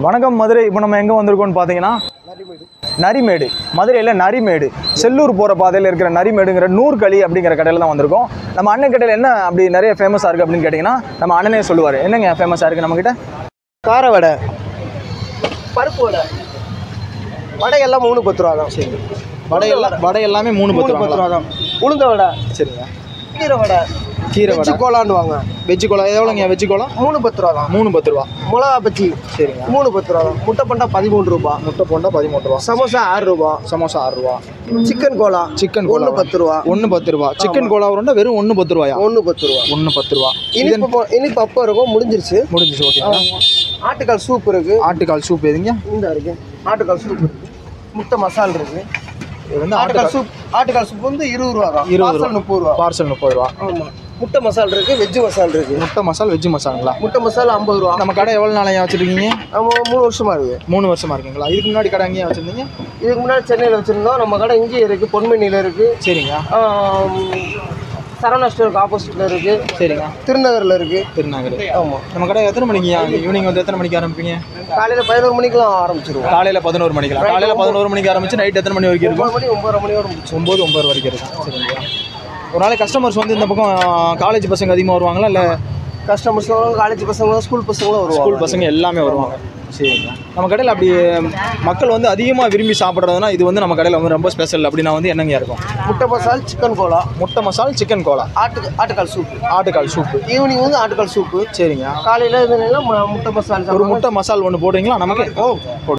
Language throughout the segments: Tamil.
வணக்கம் மதுரை இப்போ நம்ம எங்கே வந்திருக்கோம்னு பார்த்தீங்கன்னா நரிமேடு மதுரையில் நரிமேடு செல்லூர் போகிற பாதையில் இருக்கிற நரிமேடுங்கிற நூற்களி அப்படிங்கிற கடையில் தான் வந்திருக்கோம் நம்ம அண்ணன் கடையில் என்ன அப்படி நிறைய ஃபேமஸாக இருக்குது அப்படின்னு கேட்டிங்கன்னா நம்ம அண்ணனே சொல்லுவார் என்னங்க ஃபேமஸாக இருக்குது நம்மக்கிட்ட கார வடை பருப்பு வடை வடை எல்லாம் மூணு பத்து ரூபா தான் சரி வடை எல்லாம் வடை எல்லாமே மூணு மூணு பத்து பத்து ரூபா தான் உளுந்த வடை சரிங்க கீரை வடை கீரை வெஜ்ஜு வடை கோலான்னு வாங்க வெஜ்ஜு கோலம் எவ்வளோங்க வெஜ்ஜு கோலம் மூணு பத்து ரூபா தான் மூணு பத்து ரூபா மிளகா பச்சி சரிங்க மூணு பத்து ரூபா தான் முட்டை பண்டா பதிமூணு ரூபா முட்டை போண்டா பதிமூணு ரூபா சமோசா ஆறு ரூபா சமோசா ஆறு ரூபா சிக்கன் கோலா சிக்கன் ஒன்று பத்து ரூபா ஒன்று பத்து ரூபா சிக்கன் கோலா உருண்டை வெறும் ஒன்று பத்து ரூபாயா ஒன்று பத்து ரூபா ஒன்று பத்து ரூபா இனிப்பு போ- இனிப்பு அப்போ இருக்கும் முடிஞ்சிருச்சு முடிஞ்சிச்சு ஓகேங்களா ஆட்டுக்கால் சூப் இருக்கு ஆட்டுக்கால் சூப் எதுங்க இந்த இருக்கு ஆட்டுக்கால் சூப் இருக்கு முட்டை மசால் இருக்கு இது வந்து ஆட்டுக்கால் ஆட்டுக்கால் சூப் ஆட்டுக்கால் சூப் வந்து இருபது ரூபா தான் இருபது பார்சல் ரூபா. முப்பது ரூபா பார்சல் முப்பது ரூபா ஆமாம் முட்டை மசால் இருக்கு வெஜ்ஜு மசால் இருக்கு முட்டை மசால் வெஜ்ஜு மசாலுங்களா முட்டை மசாலா ஐம்பது ரூபா நம்ம கடை எவ்வளோ நாளையா வச்சுருக்கீங்க நம்ம மூணு வருஷமா இருக்கு மூணு வருஷமா இருக்குங்களா இதுக்கு முன்னாடி கடை எங்கேயா வச்சுருந்தீங்க இதுக்கு முன்னாடி சென்னையில் வச்சிருந்தோம் நம்ம கடை இங்கேயே இருக்கு பொன்மணியில் இருக்கு சரிங்க ஆம், சரவணா ஸ்டோருக்கு ஆப்போசிட்ல இருக்கு சரிங்க திருநகர்ல இருக்கு திருநகர் ஆமாம் நம்ம கடை எத்தனை மணிக்கு ஈவினிங் வந்து எத்தனை மணிக்கு ஆரம்பிப்பீங்க காலையில் பதினோரு மணிக்கெல்லாம் ஆரம்பிச்சிருவோம் காலையில் பதினோரு மணிக்கலாம் காலையில் பதினோரு மணிக்கு ஆரம்பிச்சு நைட் எத்தனை மணி வரைக்கும் இருக்கும் ஒன்பது மணி ஒன்பதரை மணி வரை முடிச்சு ஒம்பது ஒம்பது வரைக்கும் இருக்கும் சரிங்களா ஒரு நாளைக்கு கஸ்டமர்ஸ் வந்து இந்த பக்கம் காலேஜ் பசங்க அதிகமாக வருவாங்களா இல்லை கஸ்டமர்ஸ் காலேஜ் பசங்க ஸ்கூல் பசங்களும் வருவாங்க ஸ்கூல் பசங்க எல்லாமே வருவாங்க சரிங்க நம்ம கடையில் அப்படி மக்கள் வந்து அதிகமாக விரும்பி சாப்பிட்றதுனா இது வந்து நம்ம கடையில் வந்து ரொம்ப ஸ்பெஷல் அப்படின்னா வந்து என்னங்க இருக்கும் முட்டை மசால் சிக்கன் கோலா முட்டை மசால் சிக்கன் கோலா ஆட்டு ஆட்டுக்கால் சூப்பு ஆட்டுக்கால் சூப்பு ஈவினிங் வந்து ஆட்டுக்கால் சூப்பு சரிங்க காலையில் இதுனா மு- முட்டை மசால் ஒரு சாப்பிடுவோம். முட்டை மசால் ஒன்று போடுறீங்களா நமக்கு ஓ போடு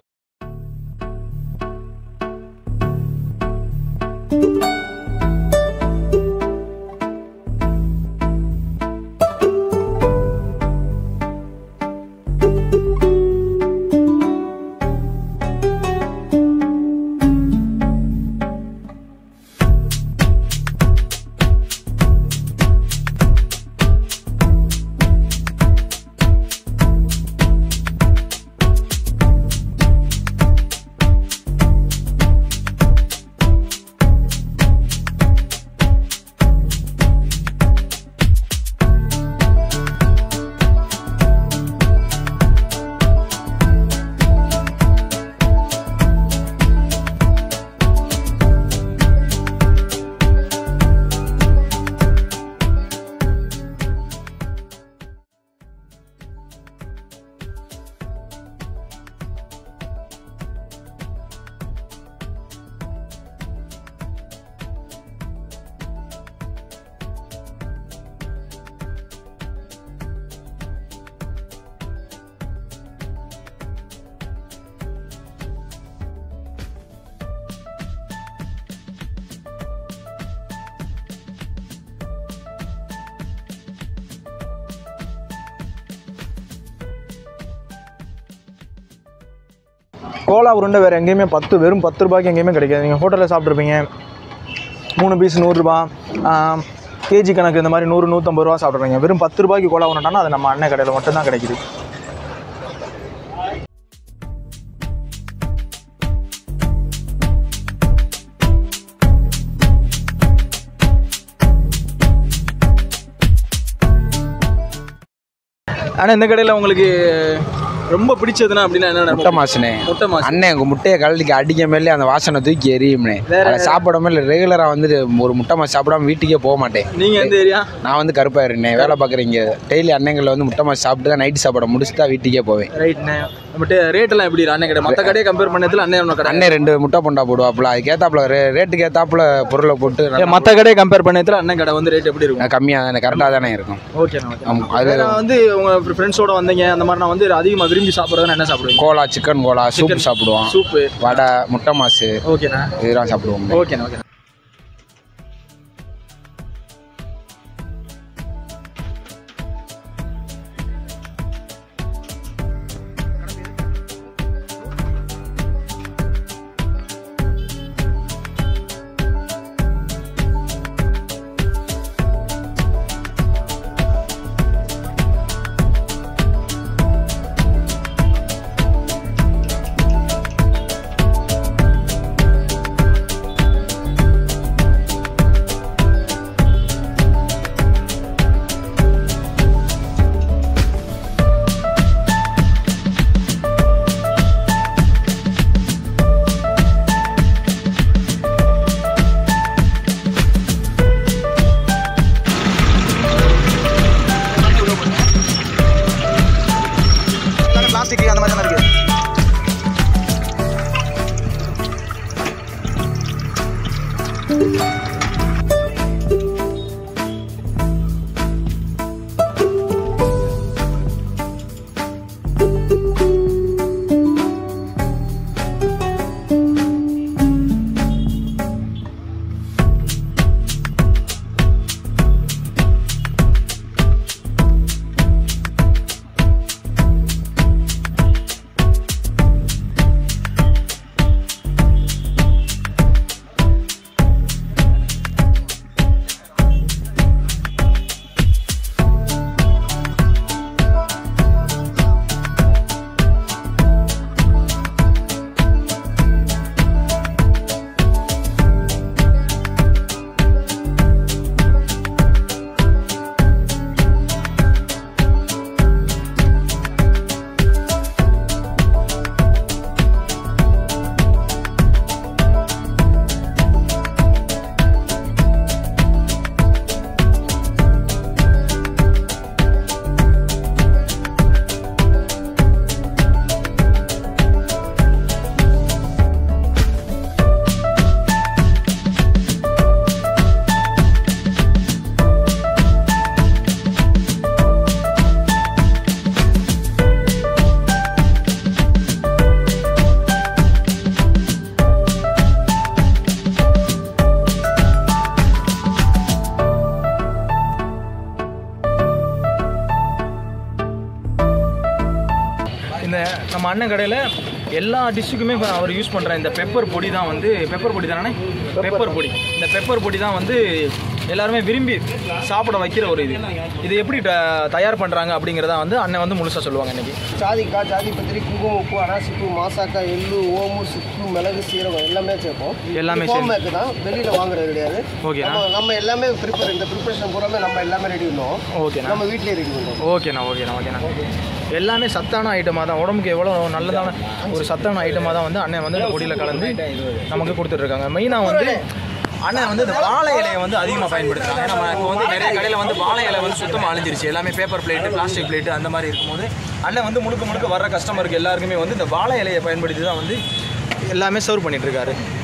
கோலா உருண்டை வேறு எங்கேயுமே பத்து வெறும் பத்து ரூபாய்க்கு எங்கேயுமே கிடைக்காது நீங்கள் ஹோட்டலில் சாப்பிட்ருப்பீங்க மூணு பீஸ் நூறுரூபா கேஜி கணக்கு இந்த மாதிரி நூறு நூற்றம்பது ரூபா சாப்பிட்றீங்க வெறும் பத்து ரூபாய்க்கு கோலா உருண்டைனா அது நம்ம அண்ணன் கடையில் மட்டும்தான் கிடைக்குது ஆனால் இந்த கடையில் உங்களுக்கு ரொம்ப பிடிச்சதுன்னா அப்படின்னா என்ன முட்டை மாசுனே முட்டை மாசு அண்ணன் உங்க முட்டையை கழட்டிக்கு அடிக்க மேலே அந்த வாசனை தூக்கி எரியும்னே வேற- அதை சாப்பிடாம இல்லை ரெகுலராக வந்துட்டு ஒரு முட்டை மாசு சாப்பிடாம வீட்டுக்கே போக மாட்டேன் நீங்கள் எந்த ஏரியா நான் வந்து கருப்பா இருந்தேன் வேலை பார்க்குறீங்க டெய்லி அண்ணங்களில் வந்து முட்டை மாசு சாப்பிட்டு தான் நைட்டு சாப்பாடை முடிச்சு தான் வீட்டுக்கே போவேன் ரைட்ண்ணே நம்ம ரேட்டெல்லாம் எப்படி அண்ணன் கடை மற்ற கடையை கம்பேர் பண்ணதில் அண்ணன் நம்ம கடை அண்ணன் ரெண்டு முட்டை பொண்டா போடுவாப்புல அதுக்கேத்தாப்புல ரே ரேட்டுக்கு ஏத்தாப்புல பொருளை போட்டு நல்லா- மற்ற கடையை கம்பேர் பண்ணதில் அண்ணன் கடை வந்து ரேட் எப்படி இருக்கும் நான் கம்மியாக தானே கரெக்டாக தானே இருக்கும் ஓகேண்ணா ஓகே ஆமா, அது நான் வந்து உங்கள் ஃப்ரெண்ட்ஸோட வந்தீங்க அந்த மாதிரி நான் வந்து அதிகமாக விரும்பி சாப்பிட்றதுன்னு என்ன சாப்பிடுவீங்க கோலா சிக்கன் கோலா சூப் Chicken. சாப்பிடுவோம் சூப்பு வடை முட்டை மாசு ஓகேண்ணா இதெல்லாம் சாப்பிடுவோம் ஓகேண்ணா ஓகே இந்த நம்ம அண்ணன் கடையில் எல்லா டிஷ்ஷுக்குமே இப்போ அவர் யூஸ் பண்ணுற இந்த பெப்பர் பொடி தான் வந்து பெப்பர் பொடி தானே பெப்பர் பொடி இந்த பெப்பர் பொடி தான் வந்து எல்லாருமே விரும்பி சாப்பிட வைக்கிற ஒரு இது இது எப்படி ட- தயார் பண்ணுறாங்க அப்படிங்கிறத வந்து அண்ணன் வந்து முழுசாக சொல்லுவாங்க இன்னைக்கு ஜாதிக்காய் ஜாதி பத்திரி குங்குமம் உப்பு அனாசிப்பு மாசாக்காய் எள்ளு ஓமு சுக்கு மிளகு சீரகம் எல்லாமே சேர்ப்போம் எல்லாமே ஹோம் சேர்ந்து. மேக்கு தான் வெளியில் வாங்குறது கிடையாது ஓகேண்ணா. நம்ம நம்ம எல்லாமே ப்ரிப்பேர் இந்த ப்ரிப்பரேஷன் பூராமே நம்ம எல்லாமே ரெடி பண்ணுவோம் ஓகேண்ணா நம்ம வீட்லயே ரெடி பண்ணுவோம் ஓகேண்ணா ஓகேண்ணா ஓகேண்ணா எல்லாமே சத்தான ஐட்டமாக தான் உடம்புக்கு எவ்வளோ நல்லதான ஒரு சத்தான ஐட்டமாக தான் வந்து அண்ணன் வந்து இந்த பொடியில் கலந்து நமக்கு கொடுத்துட்ருக்காங்க மெயினாக வந்து அண்ணன் வந்து இந்த வாழை இலையை வந்து அதிகமாக பயன்படுத்துறாங்க நம்ம இப்போ வந்து நிறைய கடையில் வந்து வாழை இலை வந்து சுத்தமாக அழிஞ்சிருச்சு எல்லாமே பேப்பர் பிளேட்டு பிளாஸ்டிக் பிளேட்டு அந்த மாதிரி இருக்கும்போது அண்ணன் வந்து முழுக்க முழுக்க வர்ற கஸ்டமருக்கு எல்லாருக்குமே வந்து இந்த வாழை இலையை பயன்படுத்தி தான் வந்து எல்லாமே சர்வ் பண்ணிட்டு இருக்காரு